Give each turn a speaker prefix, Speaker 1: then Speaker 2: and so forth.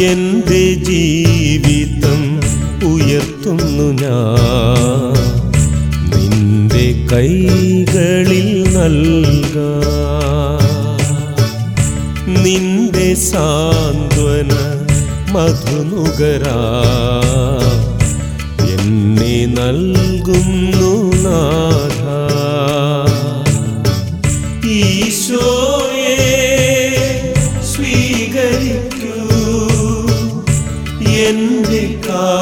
Speaker 1: എൻ്റെ ജീവിതം ഉയർത്തുന്നു ഞാൻ നിന്റെ കൈകളിൽ നൽകാ നിന്റെ സാന്ത്വന മധുനുകരാ എന്നെ നൽകുന്നു നാഥ ഈശോയെ സ്വീകരിക്കൂ എന്റെ കാ